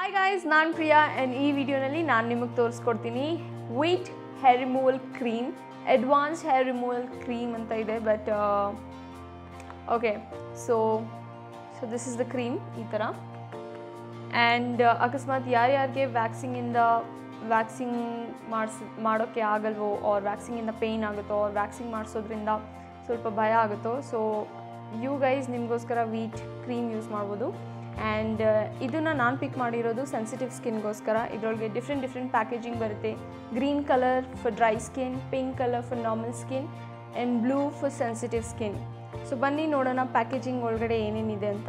hi guys ನಾನು Priya and ಈ ವಿಡಿಯೋನಲ್ಲಿ ನಾನು ನಿಮಗೆ ತೋರಿಸ್ಕೊಡ್ತೀನಿ Veet hair removal cream advance hair removal cream ಅಂತ ಇದೆ but okay so so this is the cream ಈ ಥರ ಆ್ಯಂಡ್ ಅಕಸ್ಮಾತ್ ಯಾರ್ಯಾರಿಗೆ ವ್ಯಾಕ್ಸಿಂಗಿಂದ ವ್ಯಾಕ್ಸಿಂಗ್ ಮಾಡಿಸ್ ಮಾಡೋಕ್ಕೆ ಆಗಲ್ವೋ ಆರ್ ವ್ಯಾಕ್ಸಿಂಗಿಂದ ಪೇಯ್ನ್ ಆಗುತ್ತೋ ಆರ್ ವ್ಯಾಕ್ಸಿಂಗ್ ಮಾಡಿಸೋದ್ರಿಂದ ಸ್ವಲ್ಪ ಭಯ ಆಗುತ್ತೋ ಸೊ ಯು ಗೈಸ್ ನಿಮಗೋಸ್ಕರ ವೀಟ್ ಕ್ರೀಮ್ ಯೂಸ್ ಮಾಡ್ಬೋದು ಆ್ಯಂಡ್ ಇದನ್ನು ನಾನು ಪಿಕ್ ಮಾಡಿರೋದು ಸೆನ್ಸಿಟಿವ್ ಸ್ಕಿನ್ಗೋಸ್ಕರ ಇದರೊಳಗೆ ಡಿಫ್ರೆಂಟ್ ಡಿಫ್ರೆಂಟ್ ಪ್ಯಾಕೇಜಿಂಗ್ ಬರುತ್ತೆ green colour for dry skin pink colour for normal skin and blue for sensitive skin so ಬನ್ನಿ ನೋಡೋಣ ಪ್ಯಾಕೇಜಿಂಗ್ ಒಳಗಡೆ ಏನೇನಿದೆ ಅಂತ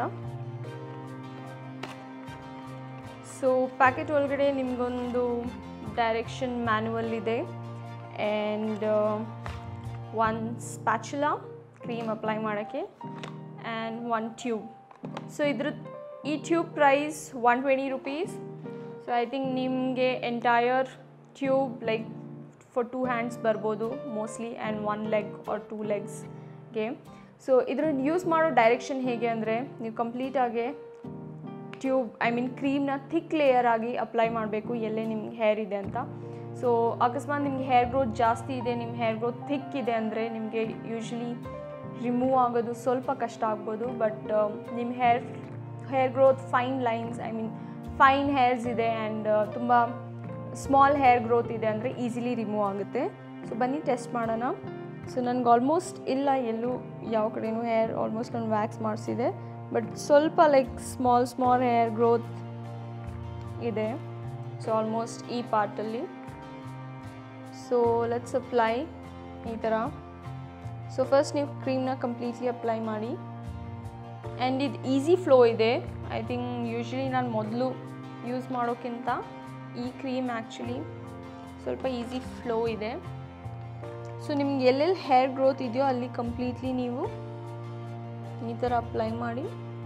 ಸೊ ಪ್ಯಾಕೆಟ್ ಒಳಗಡೆ ನಿಮಗೊಂದು ಡೈರೆಕ್ಷನ್ ಮ್ಯಾನ್ಯುವಲ್ ಇದೆ and one spatula cream apply ಮಾಡೋಕ್ಕೆ ಆ್ಯಂಡ್ ಒನ್ ಟ್ಯೂಬ್ ಸೊ ಇದ್ರ ಈ tube price one twenty rupees so I think ನಿಮಗೆ entire tube like for two hands ಬರ್ಬೋದು mostly and one leg or two ಲೆಗ್ಸ್ಗೆ so ಇದ್ರದ್ದು use ಮಾಡೋ direction ಹೇಗೆ ಅಂದರೆ ನೀವು ಕಂಪ್ಲೀಟಾಗಿ ಟ್ಯೂಬ್ ಐ ಮೀನ್ ಕ್ರೀಮ್ನ ಥಿಕ್ ಲೇಯರ್ ಆಗಿ ಅಪ್ಲೈ ಮಾಡಬೇಕು ಎಲ್ಲೇ ನಿಮ್ಗೆ ಹೇರ್ ಇದೆ ಅಂತ ಸೊ ಅಕಸ್ಮಾತ್ ನಿಮ್ಗೆ ಹೇರ್ ಗ್ರೋತ್ ಜಾಸ್ತಿ ಇದೆ ನಿಮ್ಮ ಹೇರ್ ಗ್ರೋತ್ ಥಿಕ್ ಇದೆ ಅಂದರೆ ನಿಮಗೆ ಯೂಶ್ವಲಿ ರಿಮೂವ್ ಆಗೋದು ಸ್ವಲ್ಪ ಕಷ್ಟ ಆಗ್ಬೋದು ಬಟ್ ನಿಮ್ಮ hair hair growth fine lines I mean fine hairs ಇದೆ ಆ್ಯಂಡ್ ತುಂಬ ಸ್ಮಾಲ್ ಹೇರ್ ಗ್ರೋತ್ ಇದೆ ಅಂದರೆ ಈಸಿಲಿ ರಿಮೂವ್ ಆಗುತ್ತೆ ಸೊ ಬನ್ನಿ ಟೆಸ್ಟ್ ಮಾಡೋಣ ಸೊ ನನಗೆ ಆಲ್ಮೋಸ್ಟ್ ಇಲ್ಲ ಎಲ್ಲೂ ಯಾವ ಕಡೆನೂ ಹೇರ್ ಆಲ್ಮೋಸ್ಟ್ ನಾನು ವ್ಯಾಕ್ಸ್ ಮಾಡಿಸಿದೆ ಬಟ್ ಸ್ವಲ್ಪ like small small hair growth ಇದೆ ಸೊ ಆಲ್ಮೋಸ್ಟ್ ಈ ಪಾರ್ಟಲ್ಲಿ ಸೊ ಲೆಟ್ಸ್ ಅಪ್ಲೈ ಈ ಥರ ಸೊ ಫಸ್ಟ್ ನೀವು ಕ್ರೀಮ್ನ ಕಂಪ್ಲೀಟ್ಲಿ ಅಪ್ಲೈ ಮಾಡಿ ಆ್ಯಂಡ್ ಇದು ಈಸಿ ಫ್ಲೋ ಇದೆ ಐ ಥಿಂಕ್ ಯೂಶ್ವಲಿ ನಾನು ಮೊದಲು ಯೂಸ್ ಮಾಡೋಕ್ಕಿಂತ ಈ ಕ್ರೀಮ್ ಆ್ಯಕ್ಚುಲಿ ಸ್ವಲ್ಪ ಈಸಿ ಫ್ಲೋ ಇದೆ ಸೊ ನಿಮ್ಗೆ ಎಲ್ಲೆಲ್ಲಿ ಹೇರ್ ಗ್ರೋತ್ ಇದೆಯೋ ಅಲ್ಲಿ ಕಂಪ್ಲೀಟ್ಲಿ ನೀವು ಈ ಥರ ಅಪ್ಲೈ ಮಾಡಿ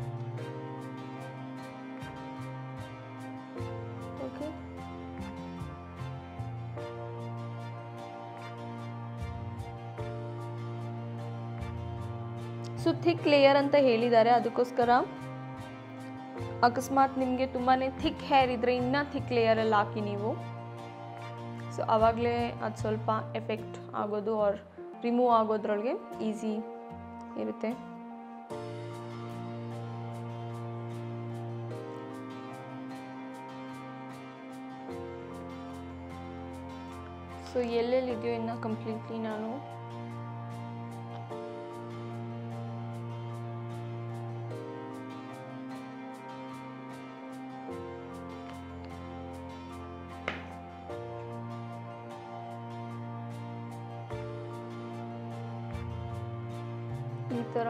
ಓಕೆ ಸೊ ಥಿಕ್ ಲೇಯರ್ ಅಂತ ಹೇಳಿದ್ದಾರೆ ಅದಕ್ಕೋಸ್ಕರ ಅಕಸ್ಮಾತ್ ನಿಮಗೆ ತುಂಬಾ ಥಿಕ್ ಹೇರ್ ಇದ್ದರೆ ಇನ್ನೂ ಥಿಕ್ ಲೇಯರಲ್ಲಿ ಹಾಕಿ ನೀವು ಸೊ ಆವಾಗಲೇ ಅದು ಸ್ವಲ್ಪ ಎಫೆಕ್ಟ್ ಆಗೋದು ಆರ್ ರಿಮೂವ್ ಆಗೋದ್ರೊಳಗೆ ಈಸಿ ಇರುತ್ತೆ ಸೊ ಎಲ್ಲೆಲ್ಲಿದೆಯೋ ಇನ್ನು ಕಂಪ್ಲೀಟ್ಲಿ ನಾನು ಈ ಥರ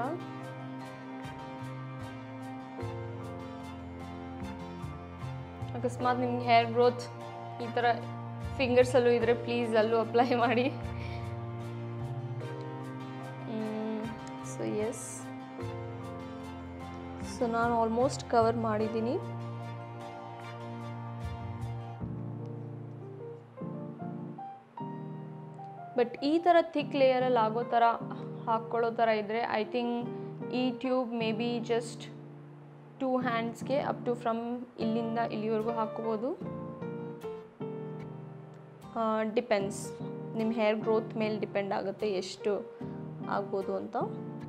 ಅಕಸ್ಮಾತ್ ನಿಮ್ಗೆ ಹೇರ್ ಗ್ರೋತ್ ಈ ಥರ ಫಿಂಗರ್ಸಲ್ಲೂ ಇದ್ದರೆ ಪ್ಲೀಸ್ ಅಲ್ಲೂ ಅಪ್ಲೈ ಮಾಡಿ ಸೊ ಎಸ್ ಸೊ ನಾನು ಆಲ್ಮೋಸ್ಟ್ ಕವರ್ ಮಾಡಿದ್ದೀನಿ ಬಟ್ ಈ ಥರ ಥಿಕ್ ಲೇಯರಲ್ಲಿ ಆಗೋ ಥರ ಹಾಕ್ಕೊಳ್ಳೋ ಥರ ಇದ್ದರೆ ಐ ಥಿಂಕ್ ಈ tube maybe just two ಹ್ಯಾಂಡ್ಸ್ಗೆ ಅಪ್ ಟು ಫ್ರಮ್ ಇಲ್ಲಿಂದ ಇಲ್ಲಿವರೆಗೂ ಹಾಕ್ಕೋಬೋದು ಡಿಪೆಂಡ್ಸ್ ನಿಮ್ಮ ಹೇರ್ ಗ್ರೋತ್ ಮೇಲೆ ಡಿಪೆಂಡ್ ಆಗುತ್ತೆ ಎಷ್ಟು ಆಗ್ಬೋದು ಅಂತ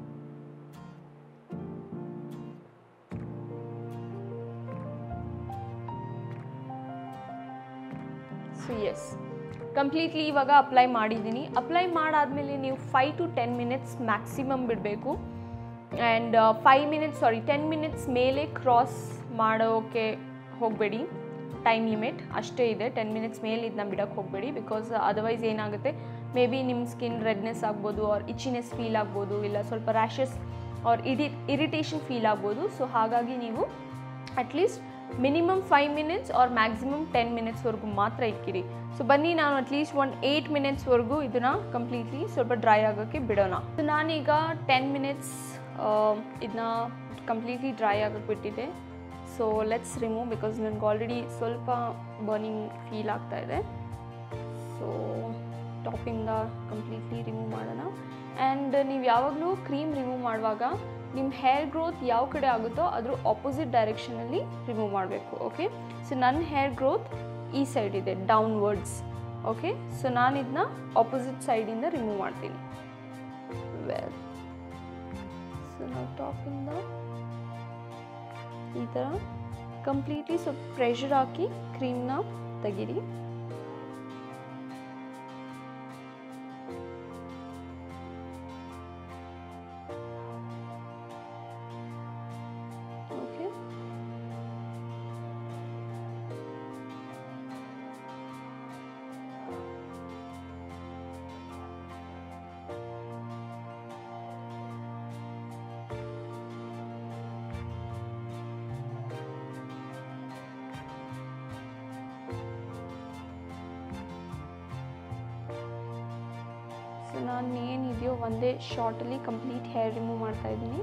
ಸೊ ಎಸ್ ಕಂಪ್ಲೀಟ್ಲಿ ಇವಾಗ ಅಪ್ಲೈ ಮಾಡಿದ್ದೀನಿ ಅಪ್ಲೈ ಮಾಡಾದಮೇಲೆ ನೀವು five to ten minutes maximum ಬಿಡಬೇಕು and five minutes sorry ten minutes ಮೇಲೆ ಕ್ರಾಸ್ ಮಾಡೋಕ್ಕೆ ಹೋಗಬೇಡಿ ಟೈಮ್ ಲಿಮಿಟ್ ಅಷ್ಟೇ ಇದೆ ಟೆನ್ ಮಿನಿಟ್ಸ್ ಮೇಲೆ ಇದನ್ನ ಬಿಡೋಕ್ಕೆ ಹೋಗಬೇಡಿ ಬಿಕಾಸ್ ಅದರ್ವೈಸ್ ಏನಾಗುತ್ತೆ ಮೇ ಬಿ ನಿಮ್ಮ ಸ್ಕಿನ್ ರೆಡ್ನೆಸ್ ಆಗ್ಬೋದು ಆರ್ ಇಚಿನೆಸ್ ಫೀಲ್ ಆಗ್ಬೋದು ಇಲ್ಲ ಸ್ವಲ್ಪ ರ್ಯಾಷಸ್ ಆರ್ ಇಡಿ ಇರಿಟೇಷನ್ ಫೀಲ್ ಆಗ್ಬೋದು ಸೊ ಹಾಗಾಗಿ ನೀವು at least minimum five minutes or maximum ten ಮಿನಿಟ್ಸ್ವರೆಗೂ ಮಾತ್ರ ಇಕ್ಕಿರಿ ಸೊ ಬನ್ನಿ ನಾನು ಅಟ್ಲೀಸ್ಟ್ ಒಂದು ಏಯ್ಟ್ ಮಿನಿಟ್ಸ್ವರೆಗೂ ಇದನ್ನು ಕಂಪ್ಲೀಟ್ಲಿ ಸ್ವಲ್ಪ ಡ್ರೈ ಆಗೋಕ್ಕೆ ಬಿಡೋಣ ಸೊ ನಾನೀಗ ಟೆನ್ ಮಿನಿಟ್ಸ್ ಇದನ್ನ ಕಂಪ್ಲೀಟ್ಲಿ ಡ್ರೈ ಆಗೋಕ್ಕೆ ಬಿಟ್ಟಿದೆ ಸೊ ಲೆಟ್ಸ್ ರಿಮೂವ್ ಬಿಕಾಸ್ ನನಗೆ ಆಲ್ರೆಡಿ ಸ್ವಲ್ಪ ಬರ್ನಿಂಗ್ ಫೀಲ್ ಆಗ್ತಾ ಇದೆ ಸೊ ಟಾಪಿಂದ ಕಂಪ್ಲೀಟ್ಲಿ ರಿಮೂವ್ ಮಾಡೋಣ ಆ್ಯಂಡ್ ನೀವು ಯಾವಾಗಲೂ ಕ್ರೀಮ್ ರಿಮೂವ್ ಮಾಡುವಾಗ ನಿಮ್ಮ ಹೇರ್ ಗ್ರೋತ್ ಯಾವ ಕಡೆ ಆಗುತ್ತೋ ಅದ್ರ ಆಪೋಸಿಟ್ ಡೈರೆಕ್ಷನಲ್ಲಿ ರಿಮೂವ್ ಮಾಡಬೇಕು ಓಕೆ ಸೊ ನನ್ನ ಹೇರ್ ಗ್ರೋತ್ ಈ ಸೈಡ್ ಇದೆ ಡೌನ್ವರ್ಡ್ಸ್ ಓಕೆ ಸೊ ನಾನು ಇದನ್ನ ಆಪೋಸಿಟ್ ಸೈಡಿಂದ ರಿಮೂವ್ ಮಾಡ್ತೀನಿ ವೆಲ್ ಸೊ ನಾವು ಟಾಪಿಂದ ಈ ಥರ ಕಂಪ್ಲೀಟ್ಲಿ ಸ್ವಲ್ಪ ಪ್ರೆಷರ್ ಹಾಕಿ ಕ್ರೀಮ್ನ ತೆಗೀರಿ ಓಕೆ ಸೊ ನಾನು ಏನಿದೆಯೋ ಒಂದೇ ಶಾರ್ಟಲ್ಲಿ ಕಂಪ್ಲೀಟ್ ಹೇರ್ ರಿಮೂವ್ ಮಾಡ್ತಾ ಇದ್ದೀನಿ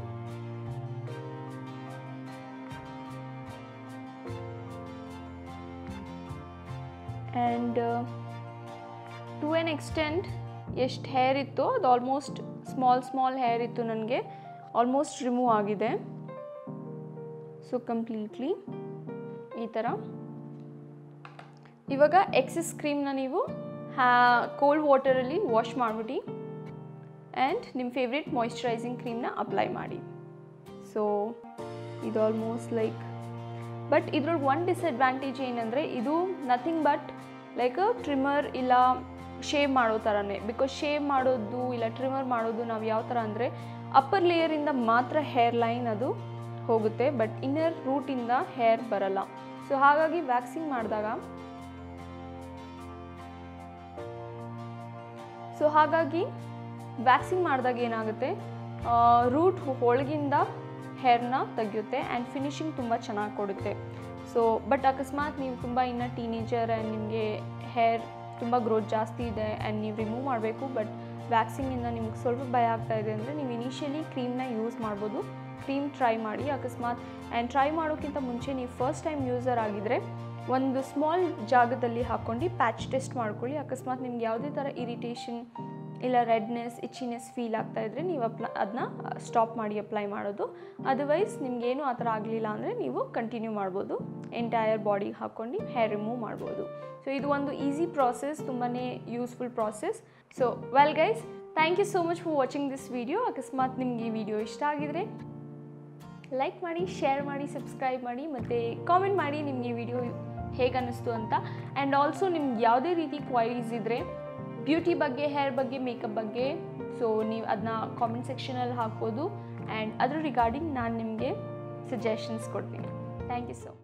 ಆ್ಯಂಡ್ ಟು ಎನ್ ಎಕ್ಸ್ಟೆಂಟ್ ಎಷ್ಟು ಹೇರ್ ಇತ್ತು ಅದು ಆಲ್ಮೋಸ್ಟ್ ಸ್ಮಾಲ್ ಸ್ಮಾಲ್ ಹೇರ್ ಇತ್ತು ನನಗೆ ಆಲ್ಮೋಸ್ಟ್ ರಿಮೂವ್ ಆಗಿದೆ ಸೊ ಕಂಪ್ಲೀಟ್ಲಿ ಈ ಥರ ಇವಾಗ ಎಕ್ಸಸ್ ಕ್ರೀಮ್ನ ನೀವು ಹ್ಯಾ ಕೋಲ್ಡ್ ವಾಟರಲ್ಲಿ ವಾಶ್ ಮಾಡಿಬಿಟ್ಟು ಆ್ಯಂಡ್ ನಿಮ್ಮ ಫೇವ್ರೆಟ್ ಮಾಯಿಶ್ಚರೈಸಿಂಗ್ ಕ್ರೀಮ್ನ ಅಪ್ಲೈ ಮಾಡಿ ಸೊ ಇದು ಆಲ್ಮೋಸ್ಟ್ ಲೈಕ್ ಬಟ್ ಇದ್ರೊಳಗೆ ಒನ್ ಡಿಸಡ್ವಾಂಟೇಜ್ ಏನಂದರೆ ಇದು ನಥಿಂಗ್ ಬಟ್ ಲೈಕ್ ಟ್ರಿಮ್ಮರ್ ಇಲ್ಲ ಶೇವ್ ಮಾಡೋ ಥರನೇ ಬಿಕಾಸ್ ಶೇವ್ ಮಾಡೋದು ಇಲ್ಲ ಟ್ರಿಮ್ಮರ್ ಮಾಡೋದು ನಾವು ಯಾವ ಥರ ಅಂದರೆ ಅಪ್ಪರ್ ಲೇಯರಿಂದ ಮಾತ್ರ ಹೇರ್ ಲೈನ್ ಅದು ಹೋಗುತ್ತೆ ಬಟ್ ಇನ್ನರ್ ರೂಟಿಂದ ಹೇರ್ ಬರಲ್ಲ ಸೊ ಹಾಗಾಗಿ ವ್ಯಾಕ್ಸಿಂಗ್ ಮಾಡಿದಾಗ ಸೊ ಹಾಗಾಗಿ ವ್ಯಾಕ್ಸಿಂಗ್ ಮಾಡಿದಾಗ ಏನಾಗುತ್ತೆ ರೂಟ್ ಒಳಗಿಂದ ಹೇರ್ನ ತೆಗೆಯುತ್ತೆ ಆ್ಯಂಡ್ ಫಿನಿಶಿಂಗ್ ತುಂಬ ಚೆನ್ನಾಗಿ ಕೊಡುತ್ತೆ ಸೊ ಬಟ್ ಅಕಸ್ಮಾತ್ ನೀವು ತುಂಬ ಇನ್ನು ಟೀನೇಜರ್ ಆ್ಯಂಡ್ ನಿಮಗೆ ಹೇರ್ ತುಂಬ ಗ್ರೋತ್ ಜಾಸ್ತಿ ಇದೆ ಆ್ಯಂಡ್ ನೀವು ರಿಮೂವ್ ಮಾಡಬೇಕು ಬಟ್ ವ್ಯಾಕ್ಸಿಂಗಿಂದ ನಿಮ್ಗೆ ಸ್ವಲ್ಪ ಭಯ ಆಗ್ತಾ ಇದೆ ಅಂದರೆ ನೀವು ಇನಿಷಿಯಲಿ ಕ್ರೀಮ್ನ ಯೂಸ್ ಮಾಡ್ಬೋದು ಕ್ರೀಮ್ ಟ್ರೈ ಮಾಡಿ ಅಕಸ್ಮಾತ್ ಆ್ಯಂಡ್ ಟ್ರೈ ಮಾಡೋಕ್ಕಿಂತ ಮುಂಚೆ ನೀವು ಫಸ್ಟ್ ಟೈಮ್ ಯೂಸರ್ ಆಗಿದ್ದರೆ ಒಂದು ಸ್ಮಾಲ್ ಜಾಗದಲ್ಲಿ ಹಾಕ್ಕೊಂಡು ಪ್ಯಾಚ್ ಟೆಸ್ಟ್ ಮಾಡ್ಕೊಳ್ಳಿ ಅಕಸ್ಮಾತ್ ನಿಮ್ಗೆ ಯಾವುದೇ ಥರ ಇರಿಟೇಷನ್ ಇಲ್ಲ ರೆಡ್ನೆಸ್ ಇಚ್ಚಿನೆಸ್ ಫೀಲ್ ಆಗ್ತಾ ಇದ್ದರೆ ನೀವು ಅಪ್ಲ ಅದನ್ನ ಸ್ಟಾಪ್ ಮಾಡಿ ಅಪ್ಲೈ ಮಾಡೋದು ಅದರ್ವೈಸ್ ನಿಮಗೇನು ಆ ಥರ ಆಗಲಿಲ್ಲ ಅಂದರೆ ನೀವು ಕಂಟಿನ್ಯೂ ಮಾಡ್ಬೋದು ಎಂಟೈರ್ ಬಾಡಿಗೆ ಹಾಕ್ಕೊಂಡು ಹೇರ್ ರಿಮೂವ್ ಮಾಡ್ಬೋದು ಸೊ ಇದು ಒಂದು ಈಸಿ ಪ್ರಾಸೆಸ್ ತುಂಬಾ useful process so well guys thank you so much for watching this video ಅಕಸ್ಮಾತ್ ನಿಮಗೆ ಈ ವಿಡಿಯೋ ಇಷ್ಟ ಆಗಿದ್ರೆ ಲೈಕ್ ಮಾಡಿ ಶೇರ್ ಮಾಡಿ ಸಬ್ಸ್ಕ್ರೈಬ್ ಮಾಡಿ ಮತ್ತು ಕಾಮೆಂಟ್ ಮಾಡಿ ನಿಮಗೆ ಈ ವಿಡಿಯೋ ಹೇಗೆ ಅನ್ನಿಸ್ತು ಅಂತ ಆ್ಯಂಡ್ ಆಲ್ಸೋ ನಿಮ್ಗೆ ಯಾವುದೇ ರೀತಿ ಕ್ವೈರೀಸ್ ಇದ್ದರೆ ಬ್ಯೂಟಿ ಬಗ್ಗೆ ಹೇರ್ ಬಗ್ಗೆ ಮೇಕಪ್ ಬಗ್ಗೆ ಸೊ ನೀವು ಅದನ್ನ ಕಾಮೆಂಟ್ ಸೆಕ್ಷನಲ್ಲಿ ಹಾಕ್ಬೋದು ಆ್ಯಂಡ್ ಅದ್ರ ರಿಗಾರ್ಡಿಂಗ್ ನಾನು ನಿಮಗೆ ಸಜೆಷನ್ಸ್ ಕೊಡ್ತೀನಿ ಥ್ಯಾಂಕ್ ಯು ಸೊ